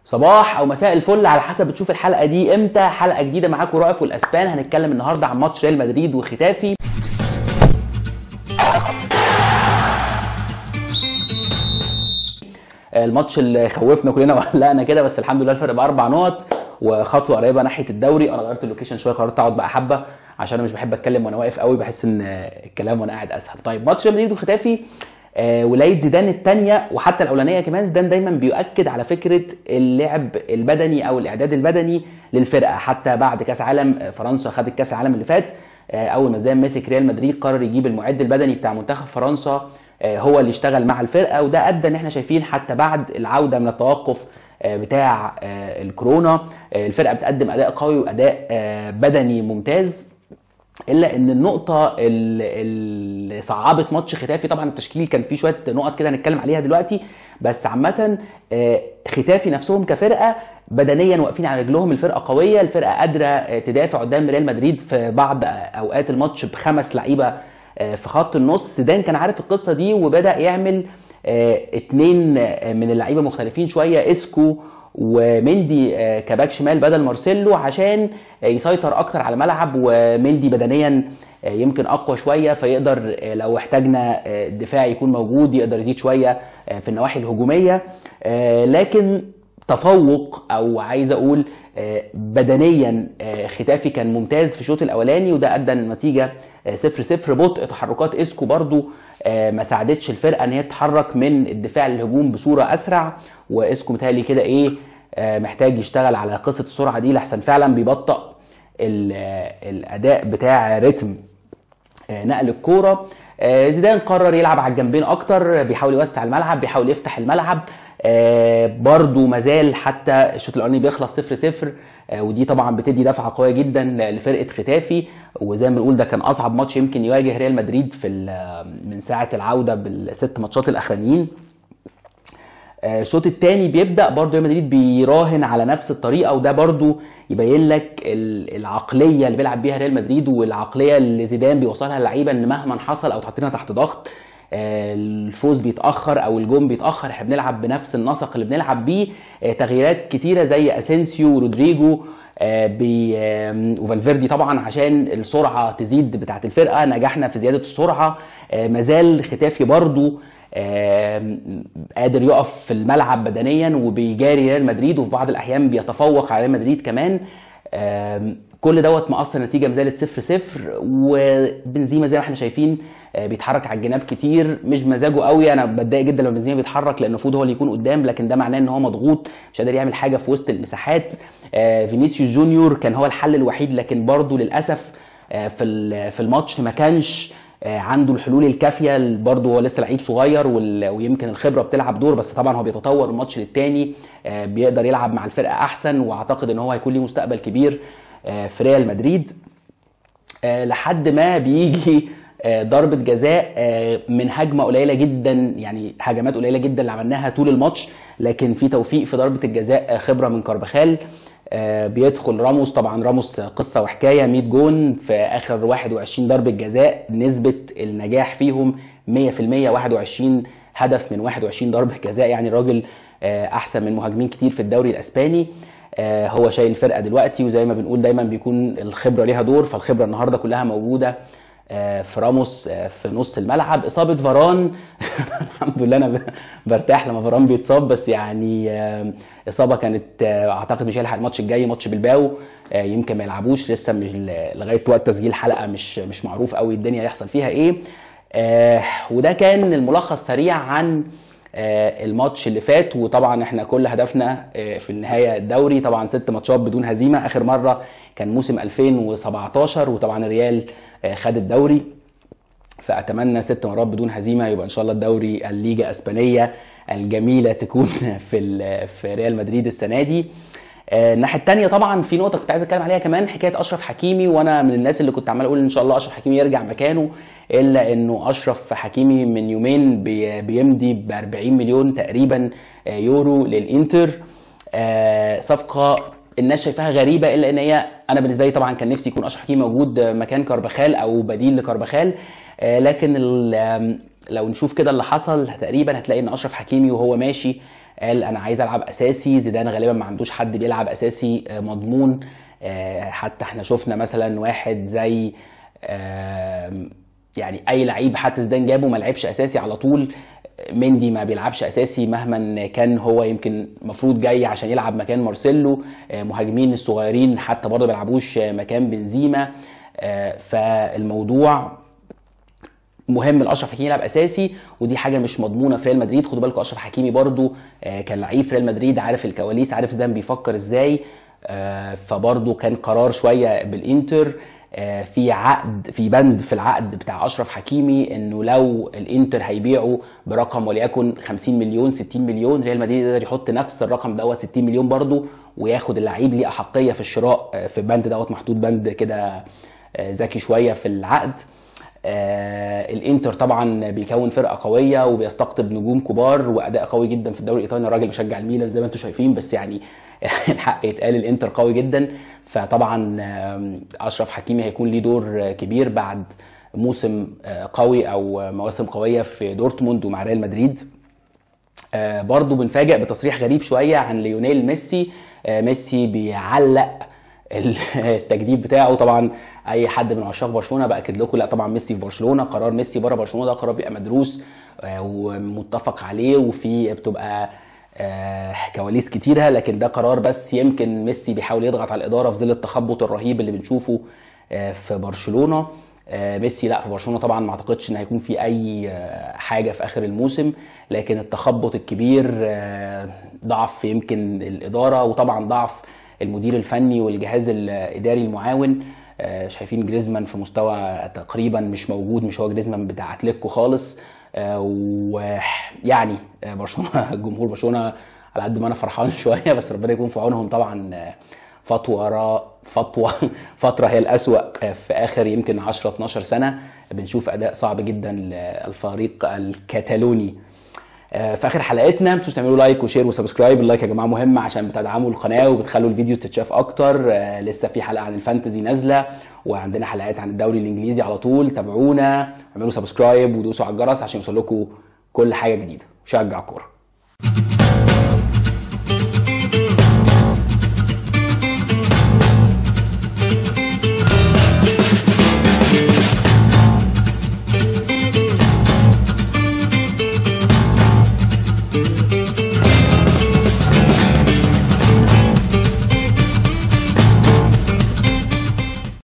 صباح او مساء الفل على حسب بتشوف الحلقه دي امتى حلقه جديده معاكم رائف والاسبان هنتكلم النهارده عن ماتش ريال مدريد وختافي الماتش اللي خوفنا كلنا وقلقنا كده بس الحمد لله الفرق باربع نقط وخطوه قريبه ناحيه الدوري انا غيرت اللوكيشن شويه قررت اقعد بقى حبه عشان انا مش بحب اتكلم وانا واقف قوي بحس ان الكلام وانا قاعد اسهل طيب ماتش ريال مدريد وختافي آه، ولايه زيدان الثانيه وحتى الاولانيه كمان زيدان دايما بيؤكد على فكره اللعب البدني او الاعداد البدني للفرقه حتى بعد كاس عالم آه، فرنسا خدت كاس العالم اللي فات آه، اول ما زيدان مسك ريال مدريد قرر يجيب المعد البدني بتاع منتخب فرنسا آه، هو اللي اشتغل مع الفرقه وده ادى ان احنا شايفين حتى بعد العوده من التوقف آه، بتاع آه، الكورونا آه، الفرقه بتقدم اداء قوي واداء آه، بدني ممتاز الا ان النقطه اللي اللي صعبت ماتش ختافي طبعا التشكيل كان فيه شويه نقط كده هنتكلم عليها دلوقتي بس عامه آه، ختافي نفسهم كفرقه بدنيا واقفين على رجلهم الفرقه قويه الفرقه قادره آه، تدافع قدام ريال مدريد في بعض اوقات الماتش بخمس لعيبه آه، في خط النص زيدان كان عارف القصه دي وبدا يعمل آه، اتنين آه، من اللعيبه مختلفين شويه اسكو ومندي آه، كباك شمال بدل مارسيلو عشان آه، يسيطر اكتر على الملعب ومندي بدنيا آه، يمكن اقوى شويه فيقدر آه، لو احتاجنا آه، الدفاع يكون موجود يقدر يزيد شويه آه، في النواحي الهجوميه آه، لكن تفوق او عايز اقول آه، بدنيا آه، ختافي كان ممتاز في الشوط الاولاني وده ادى النتيجه 0 0 بطء تحركات اسكو برضو آه، ما ساعدتش الفرقه ان هي تتحرك من الدفاع للهجوم بصوره اسرع واسكو متهيألي كده ايه آه، محتاج يشتغل على قصه السرعه دي لحسن فعلا بيبطئ ال- آه، الاداء بتاع رتم آه، نقل الكوره آه، زيدان قرر يلعب على الجنبين اكتر بيحاول يوسع الملعب بيحاول يفتح الملعب آه، برضو مازال حتى الشوط الاولاني بيخلص 0 0 ودي طبعا بتدي دفعه قويه جدا لفرقه ختافي وزي ما بنقول ده كان اصعب ماتش يمكن يواجه ريال مدريد في ال- من ساعه العوده بالست ماتشات الاخرانيين آه، الشوط الثاني بيبدا برضو ريال مدريد بيراهن على نفس الطريقه وده برضو يبين لك ال- العقليه اللي بيلعب بيها ريال مدريد والعقليه اللي زيدان بيوصلها للعيبه ان مهما حصل او تحطينا تحت ضغط آه، الفوز بيتاخر او الجون بيتاخر احنا بنلعب بنفس النسق اللي بنلعب بيه آه، تغييرات كتيره زي اسينسيو ورودريجو آه، بي آم، وفالفيردي طبعا عشان السرعه تزيد بتاعه الفرقه نجحنا في زياده السرعه آه، مازال ختافي برضو آم، قادر يقف في الملعب بدنيا وبيجاري ريال مدريد وفي بعض الاحيان بيتفوق على ريال مدريد كمان آم، كل دوت مقصر النتيجه مازالت 0 0 وبنزيما زي ما احنا شايفين آه، بيتحرك على الجناب كتير مش مزاجه قوي انا بتضايق جدا لو بنزيما بيتحرك لان المفروض هو اللي يكون قدام لكن ده معناه ان هو مضغوط مش قادر يعمل حاجه في وسط المساحات آه، فينيسيوس جونيور كان هو الحل الوحيد لكن برضه للاسف آه، في ال- في الماتش ما كانش آه، عنده الحلول الكافيه برضه هو لسه لعيب صغير وال- ويمكن الخبره بتلعب دور بس طبعا هو بيتطور من ماتش للتاني آه، بيقدر يلعب مع الفرقه احسن واعتقد ان هو هيكون ليه مستقبل كبير آه، في ريال مدريد آه، لحد ما بيجي آه، ضربة جزاء آه، من هجمة قليلة جدا يعني هجمات قليلة جدا اللي عملناها طول الماتش لكن في توفيق في ضربة الجزاء آه، خبرة من كاربخال آه، بيدخل راموس طبعا راموس قصة وحكاية 100 جون في آخر 21 ضربة جزاء نسبة النجاح فيهم 100% 21 هدف من 21 ضربة جزاء يعني الراجل آه، أحسن من مهاجمين كتير في الدوري الأسباني آه، هو شايل الفرقه دلوقتي وزي ما بنقول دايما بيكون الخبره ليها دور فالخبره النهارده كلها موجوده آه، في راموس آه، في نص الملعب اصابه فاران الحمد لله انا ب- برتاح لما فاران بيتصاب بس يعني آه، اصابه كانت آه، اعتقد مش هيلحق الماتش الجاي ماتش بالباو آه، يمكن ما يلعبوش لسه مش لغايه وقت تسجيل الحلقه مش مش معروف قوي الدنيا هيحصل فيها ايه آه، وده كان الملخص سريع عن آه، الماتش اللي فات وطبعا احنا كل هدفنا آه، في النهايه الدوري طبعا ست ماتشات بدون هزيمه اخر مره كان موسم 2017 وطبعا الريال آه، خد الدوري فاتمنى ست مرات بدون هزيمه يبقى ان شاء الله الدوري الليجا اسبانيه الجميله تكون في ال- في ريال مدريد السنه دي آه، الناحيه الثانيه طبعا في نقطه كنت عايز اتكلم عليها كمان حكايه اشرف حكيمي وانا من الناس اللي كنت عمال اقول ان شاء الله اشرف حكيمي يرجع مكانه الا انه اشرف حكيمي من يومين بي- بيمضي ب 40 مليون تقريبا آه، يورو للانتر آه، صفقه الناس شايفاها غريبه الا ان هي انا بالنسبه لي طبعا كان نفسي يكون اشرف حكيمي موجود مكان كاربخال او بديل لكاربخال آه، لكن ال- آم، لو نشوف كده اللي حصل تقريبا هتلاقي ان اشرف حكيمي وهو ماشي قال انا عايز العب اساسي زيدان غالبا ما عندوش حد بيلعب اساسي آه، مضمون آه، حتى احنا شفنا مثلا واحد زي آم، يعني اي لعيب حتى زيدان جابه ما لعبش اساسي على طول مندي ما بيلعبش اساسي مهما كان هو يمكن المفروض جاي عشان يلعب مكان مارسيلو آه، مهاجمين الصغيرين حتى برضه ما بيلعبوش آه، مكان بنزيما آه، فالموضوع مهم الاشرف حكيمي يلعب اساسي ودي حاجه مش مضمونه في ريال مدريد خدوا بالكم اشرف حكيمي برضو آه، كان لعيب في ريال مدريد عارف الكواليس عارف زيدان بيفكر ازاي آه، فبرضو كان قرار شويه بالانتر آه، في عقد في بند في العقد بتاع اشرف حكيمي انه لو الانتر هيبيعه برقم وليكن 50 مليون 60 مليون ريال مدريد يقدر يحط نفس الرقم دوت 60 مليون برضو وياخد اللعيب ليه احقيه في الشراء آه، في البند دوت محطوط بند كده آه، ذكي شويه في العقد آه الانتر طبعا بيكون فرقه قويه وبيستقطب نجوم كبار واداء قوي جدا في الدوري الايطالي الراجل بيشجع الميلان زي ما انتم شايفين بس يعني الحق يتقال الانتر قوي جدا فطبعا آم، اشرف حكيمي هيكون ليه دور آه، كبير بعد موسم آه، قوي او مواسم قويه في دورتموند ومع ريال مدريد آه، برضو بنفاجئ بتصريح غريب شويه عن ليونيل ميسي آه، ميسي بيعلق التجديد بتاعه طبعا اي حد من عشاق برشلونه باكد لكم لا طبعا ميسي في برشلونه قرار ميسي بره برشلونه ده قرار بيبقى مدروس آه، ومتفق عليه وفي بتبقى آه، كواليس كتيره لكن ده قرار بس يمكن ميسي بيحاول يضغط على الاداره في ظل التخبط الرهيب اللي بنشوفه آه، في برشلونه آه، ميسي لا في برشلونه طبعا ما اعتقدش ان هيكون في اي آه، حاجه في اخر الموسم لكن التخبط الكبير آه، ضعف يمكن الاداره وطبعا ضعف المدير الفني والجهاز الاداري المعاون آه، شايفين جريزمان في مستوى تقريبا مش موجود مش هو جريزمان بتاع اتلتيكو خالص آه، ويعني آه، برشلونه جمهور برشلونه على قد ما انا فرحان شويه بس ربنا يكون في عونهم طبعا آه، فتوى را فتوى فتره هي الاسوا في اخر يمكن 10 12 سنه بنشوف اداء صعب جدا للفريق الكتالوني آه، في اخر حلقتنا ما تنسوش تعملوا لايك وشير وسبسكرايب اللايك يا جماعه مهم عشان بتدعموا القناه وبتخلوا الفيديوز تتشاف اكتر آه، لسه في حلقه عن الفانتزي نازله وعندنا حلقات عن الدوري الانجليزي على طول تابعونا اعملوا سبسكرايب ودوسوا على الجرس عشان يوصل لكم كل حاجه جديده شجع كوره